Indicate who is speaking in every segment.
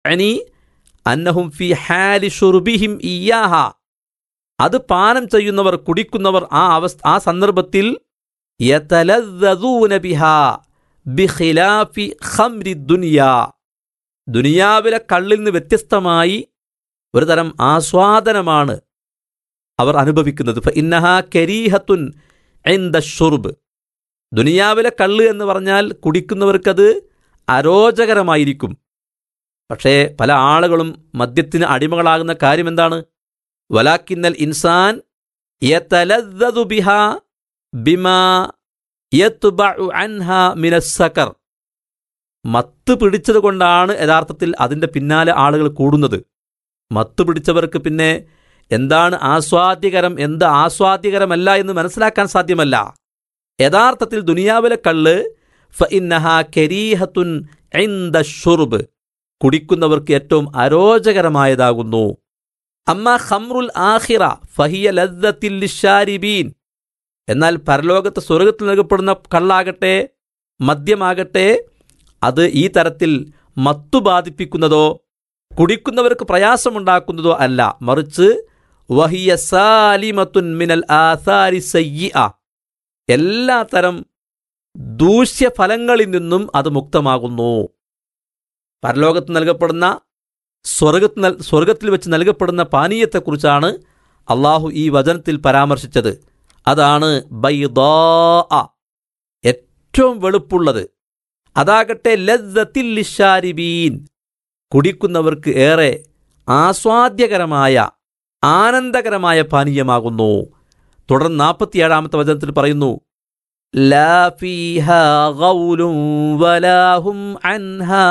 Speaker 1: അനി അന്നഹും ഫി ഹാലി ഷുർബിഹിം ഇയാഹ അത് പാനം ചെയ്യുന്നവർ കുടിക്കുന്നവർ ആ അവസ്ഥ ആ സന്ദർഭത്തിൽ യതലദ്ദൂന ബിഹാ ബിഖിലാഫി ഖംരി ദുനിയാ ദുനിയാവിലെ കള്ളിൽ നിന്ന് വ്യത്യസ്തമായി ഒരു തരം ആസ്വാദനമാണ് അവർ അനുഭവിക്കുന്നത് ഫ ഇന്നഹ കരീഹത്തുൻ എന്ത ഷുർബ് ദുനിയാവിലെ കള്ള് എന്ന് പറഞ്ഞാൽ കുടിക്കുന്നവർക്കത് അരോചകരമായിരിക്കും പക്ഷേ പല ആളുകളും മദ്യത്തിന് അടിമകളാകുന്ന കാര്യം എന്താണ് വലാക്കിന്നൽ ഇൻസാൻ യതലദ്ദദു ബിഹാ ബിമാ യത്ബഉ അൻഹ മിനസ്സകർ മത്ത് പിടിച്ചത് കൊണ്ടാണ് യഥാർത്ഥത്തിൽ അതിൻ്റെ പിന്നാലെ ആളുകൾ കൂടുന്നത് മത്ത് പിടിച്ചവർക്ക് പിന്നെ എന്താണ് ആസ്വാദ്യകരം എന്ത് ആസ്വാദ്യകരമല്ല എന്ന് മനസ്സിലാക്കാൻ സാധ്യമല്ല യഥാർത്ഥത്തിൽ ദുനിയാവിലെ കള്ള് ഫ ഇന്നഹ കരീഹത്തുൻ ഇന്ദ ഷുർബ് കുടിക്കുന്നവർക്ക് ഏറ്റവും അരോചകരമായതാകുന്നു അമ്മ ഖംറുൽ ആഖിറ ഫഹിയ ലദ്ദത്തിൽ ലിഷാരിബീൻ എന്നാൽ പരലോകത്ത് സ്വർഗത്തിൽ നൽകപ്പെടുന്ന കള്ളാകട്ടെ മദ്യമാകട്ടെ അത് ഈ തരത്തിൽ മത്തു ബാധിപ്പിക്കുന്നതോ കുടിക്കുന്നവർക്ക് പ്രയാസമുണ്ടാക്കുന്നതോ അല്ല മറിച്ച് വഹിയ സാലിമത്തുൻ മിനൽ ആസാരി സയ്യിഅ എല്ലാ തരം ദൂഷ്യഫലങ്ങളിൽ നിന്നും അത് മുക്തമാകുന്നു പരലോകത്ത് നൽകപ്പെടുന്ന സ്വർഗത്ത് നൽ സ്വർഗത്തിൽ വെച്ച് നൽകപ്പെടുന്ന പാനീയത്തെക്കുറിച്ചാണ് അള്ളാഹു ഈ വചനത്തിൽ പരാമർശിച്ചത് അതാണ് ബൈദാ ഏറ്റവും വെളുപ്പുള്ളത് അതാകട്ടെ ലദ്ദത്തിൽ ലിഷാരിബീൻ കുടിക്കുന്നവർക്ക് ഏറെ ആസ്വാദ്യകരമായ ആനന്ദകരമായ പാനീയമാകുന്നു തുടർന്ന് നാൽപ്പത്തിയേഴാമത്തെ വചനത്തിൽ പറയുന്നു ലാ ഫീഹാ ഗൗലും വലാ ഹും അൻഹാ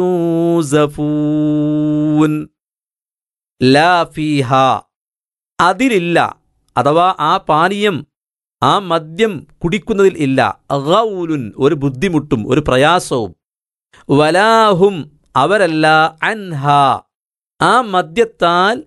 Speaker 1: യൂസഫൂൻ ലാ ഫീഹാ അതിലില്ല അഥവാ ആ പാനീയം ആ മദ്യം കുടിക്കുന്നതിൽ ഇല്ല ഗൗലുൻ ഒരു ബുദ്ധിമുട്ടും ഒരു പ്രയാസവും വലാഹും അവരല്ല അൻഹ ആ മദ്യത്താൽ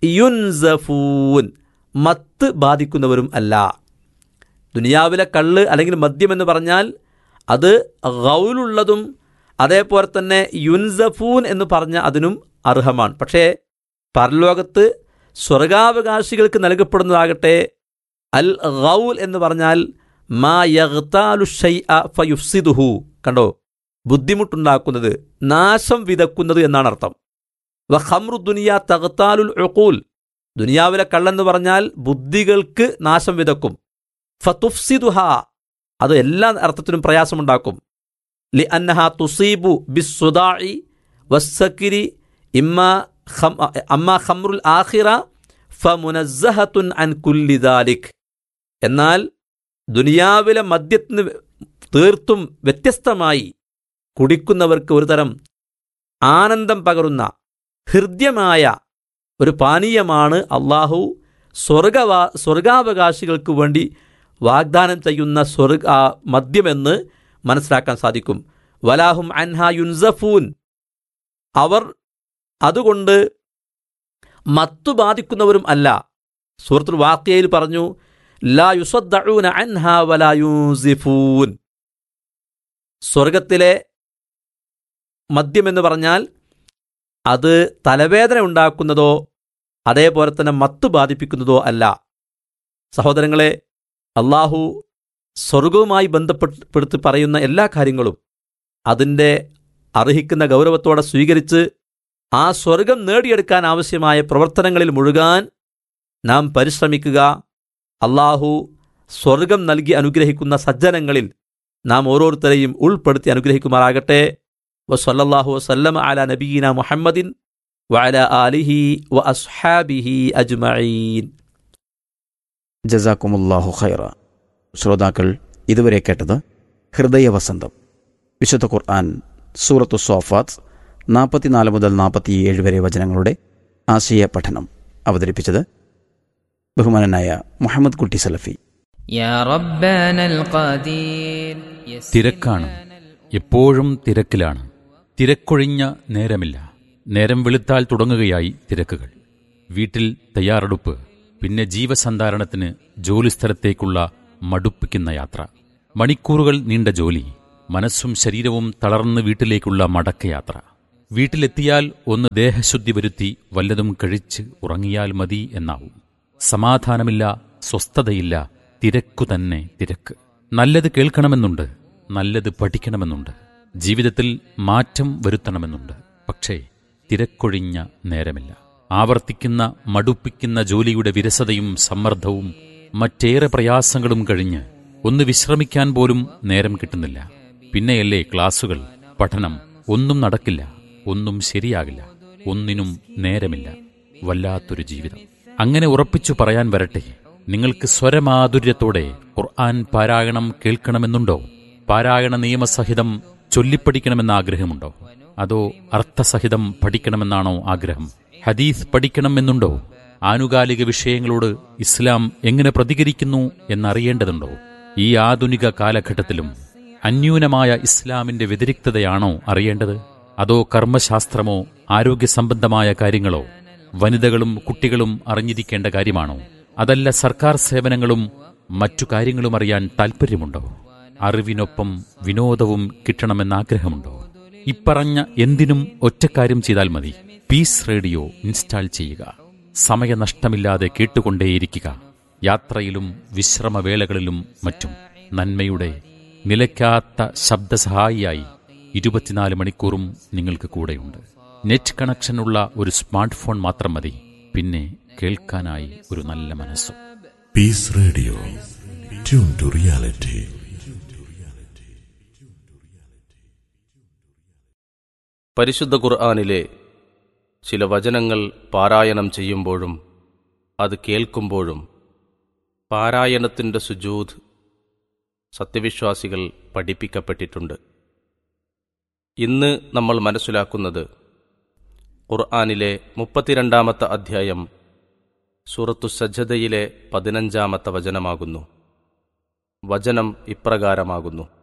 Speaker 1: യുൻസഫൂൻ മത്ത് ബാധിക്കുന്നവരും അല്ല ദുനിയാവിലെ കള്ള് അല്ലെങ്കിൽ മദ്യം എന്ന് പറഞ്ഞാൽ അത് ഗൗലുള്ളതും അതേപോലെ തന്നെ യുൻസഫൂൻ എന്ന് പറഞ്ഞ അതിനും അർഹമാണ് പക്ഷേ പരലോകത്ത് സ്വർഗാവകാശികൾക്ക് നൽകപ്പെടുന്നതാകട്ടെ അൽ ഗൗൽ എന്ന് പറഞ്ഞാൽ മാ യഗ്താലു ഷൈഅ ഫയുഫ്സിദുഹു കണ്ടോ ബുദ്ധിമുട്ടുണ്ടാക്കുന്നത് നാശം വിതക്കുന്നത് എന്നാണ് അർത്ഥം വ ഖംറു ദുനിയ തഗ്താലുൽ ഉഖൂൽ ദുനിയാവിലെ കള്ളെന്ന് പറഞ്ഞാൽ ബുദ്ധികൾക്ക് നാശം വിതക്കും ഫതുഫ്സിദുഹ അത് എല്ലാ അർത്ഥത്തിനും പ്രയാസമുണ്ടാക്കും ലി അന്നഹ തുസീബു ബിസ്സുദാഇ വസ്സക്കിരി ഇമ്മ ഖം അമ്മ ഖംറുൽ ആഖിറ ഫമുനസ്സഹത്തുൻ അൻ കുല്ലി ദാലിക് എന്നാൽ ദുനിയാവിലെ മദ്യത്തിന് തീർത്തും വ്യത്യസ്തമായി കുടിക്കുന്നവർക്ക് ഒരു തരം ആനന്ദം പകരുന്ന ഹൃദ്യമായ ഒരു പാനീയമാണ് അള്ളാഹു സ്വർഗവാ സ്വർഗാവകാശികൾക്ക് വേണ്ടി വാഗ്ദാനം ചെയ്യുന്ന സ്വർഗ ആ മദ്യമെന്ന് മനസ്സിലാക്കാൻ സാധിക്കും വലാഹും അൻഹ യുൻസഫൂൻ അവർ അതുകൊണ്ട് മത്തു ബാധിക്കുന്നവരും അല്ല സൂറത്തുൽ വാക്യയിൽ പറഞ്ഞു ലാ യുസദ്ദഊന അൻഹ വലാ യൂസിഫൂൻ സ്വർഗത്തിലെ മദ്യമെന്ന് പറഞ്ഞാൽ അത് തലവേദന ഉണ്ടാക്കുന്നതോ അതേപോലെ തന്നെ മത്തു ബാധിപ്പിക്കുന്നതോ അല്ല സഹോദരങ്ങളെ അള്ളാഹു സ്വർഗവുമായി ബന്ധപ്പെടുത്തി പറയുന്ന എല്ലാ കാര്യങ്ങളും അതിൻ്റെ അർഹിക്കുന്ന ഗൗരവത്തോടെ സ്വീകരിച്ച് ആ സ്വർഗം നേടിയെടുക്കാൻ ആവശ്യമായ പ്രവർത്തനങ്ങളിൽ മുഴുകാൻ നാം പരിശ്രമിക്കുക അള്ളാഹു സ്വർഗം നൽകി അനുഗ്രഹിക്കുന്ന സജ്ജനങ്ങളിൽ നാം ഓരോരുത്തരെയും ഉൾപ്പെടുത്തി അനുഗ്രഹിക്കുമാറാകട്ടെ വസല്ലല്ലാഹു വസല്ലമ അല നബീന മുഹമ്മദിൻ വഅല ആലിഹി വ അസ്ഹാബിഹി അജ്മഈൻ
Speaker 2: ജസാക്കുമുല്ലാഹു ഖൈറ ശ്രോതാക്കൾ ഇതുവരെ കേട്ടത് ഹൃദയവസന്തം വിശുദ്ധ ഖുർആൻ സൂറത്തു സോഫാത്ത് നാൽപ്പത്തിനാല് മുതൽ നാൽപ്പത്തിയേഴ് വരെ വചനങ്ങളുടെ ആശയ പഠനം അവതരിപ്പിച്ചത് ബഹുമാനനായ മുഹമ്മദ് കുട്ടി സലഫി
Speaker 3: يا ربنا القدير
Speaker 4: തിരക്കാണ് എപ്പോഴും തിരക്കിലാണ് തിരക്കൊഴിഞ്ഞ നേരമില്ല നേരം വെളുത്താൽ തുടങ്ങുകയായി തിരക്കുകൾ വീട്ടിൽ തയ്യാറെടുപ്പ് പിന്നെ ജീവസന്ധാരണത്തിന് ജോലിസ്ഥലത്തേക്കുള്ള മടുപ്പിക്കുന്ന യാത്ര മണിക്കൂറുകൾ നീണ്ട ജോലി മനസ്സും ശരീരവും തളർന്ന് വീട്ടിലേക്കുള്ള മടക്കയാത്ര വീട്ടിലെത്തിയാൽ ഒന്ന് ദേഹശുദ്ധി വരുത്തി വല്ലതും കഴിച്ച് ഉറങ്ങിയാൽ മതി എന്നാവും സമാധാനമില്ല സ്വസ്ഥതയില്ല തിരക്കു തന്നെ തിരക്ക് നല്ലത് കേൾക്കണമെന്നുണ്ട് നല്ലത് പഠിക്കണമെന്നുണ്ട് ജീവിതത്തിൽ മാറ്റം വരുത്തണമെന്നുണ്ട് പക്ഷേ തിരക്കൊഴിഞ്ഞ നേരമില്ല ആവർത്തിക്കുന്ന മടുപ്പിക്കുന്ന ജോലിയുടെ വിരസതയും സമ്മർദ്ദവും മറ്റേറെ പ്രയാസങ്ങളും കഴിഞ്ഞ് ഒന്ന് വിശ്രമിക്കാൻ പോലും നേരം കിട്ടുന്നില്ല പിന്നെയല്ലേ ക്ലാസുകൾ പഠനം ഒന്നും നടക്കില്ല ഒന്നും ശരിയാകില്ല ഒന്നിനും നേരമില്ല വല്ലാത്തൊരു ജീവിതം അങ്ങനെ ഉറപ്പിച്ചു പറയാൻ വരട്ടെ നിങ്ങൾക്ക് സ്വരമാധുര്യത്തോടെ ഖുർആൻ പാരായണം കേൾക്കണമെന്നുണ്ടോ പാരായണ നിയമസഹിതം ചൊല്ലിപ്പഠിക്കണമെന്ന ആഗ്രഹമുണ്ടോ അതോ അർത്ഥസഹിതം പഠിക്കണമെന്നാണോ ആഗ്രഹം ഹദീസ് പഠിക്കണമെന്നുണ്ടോ ആനുകാലിക വിഷയങ്ങളോട് ഇസ്ലാം എങ്ങനെ പ്രതികരിക്കുന്നു എന്നറിയേണ്ടതുണ്ടോ ഈ ആധുനിക കാലഘട്ടത്തിലും അന്യൂനമായ ഇസ്ലാമിന്റെ വ്യതിരിക്തതയാണോ അറിയേണ്ടത് അതോ കർമ്മശാസ്ത്രമോ ആരോഗ്യ സംബന്ധമായ കാര്യങ്ങളോ വനിതകളും കുട്ടികളും അറിഞ്ഞിരിക്കേണ്ട കാര്യമാണോ അതല്ല സർക്കാർ സേവനങ്ങളും മറ്റു കാര്യങ്ങളും അറിയാൻ താൽപ്പര്യമുണ്ടോ അറിവിനൊപ്പം വിനോദവും കിട്ടണമെന്ന ആഗ്രഹമുണ്ടോ ഇപ്പറഞ്ഞ എന്തിനും ഒറ്റക്കാര്യം ചെയ്താൽ മതി പീസ് റേഡിയോ ഇൻസ്റ്റാൾ ചെയ്യുക സമയനഷ്ടമില്ലാതെ കേട്ടുകൊണ്ടേയിരിക്കുക യാത്രയിലും വിശ്രമവേളകളിലും മറ്റും നന്മയുടെ നിലയ്ക്കാത്ത ശബ്ദസഹായിയായി ഇരുപത്തിനാല് മണിക്കൂറും നിങ്ങൾക്ക് കൂടെയുണ്ട് നെറ്റ് കണക്ഷനുള്ള ഒരു സ്മാർട്ട് ഫോൺ മാത്രം മതി പിന്നെ കേൾക്കാനായി ഒരു നല്ല മനസ്സും
Speaker 5: Peace Radio. Tune to reality.
Speaker 6: പരിശുദ്ധ ഖുർആാനിലെ ചില വചനങ്ങൾ പാരായണം ചെയ്യുമ്പോഴും അത് കേൾക്കുമ്പോഴും പാരായണത്തിൻ്റെ സുജൂദ് സത്യവിശ്വാസികൾ പഠിപ്പിക്കപ്പെട്ടിട്ടുണ്ട് ഇന്ന് നമ്മൾ മനസ്സിലാക്കുന്നത് ഖുർആാനിലെ മുപ്പത്തിരണ്ടാമത്തെ അധ്യായം സൂറത്തു സജ്ജതയിലെ പതിനഞ്ചാമത്തെ വചനമാകുന്നു വചനം ഇപ്രകാരമാകുന്നു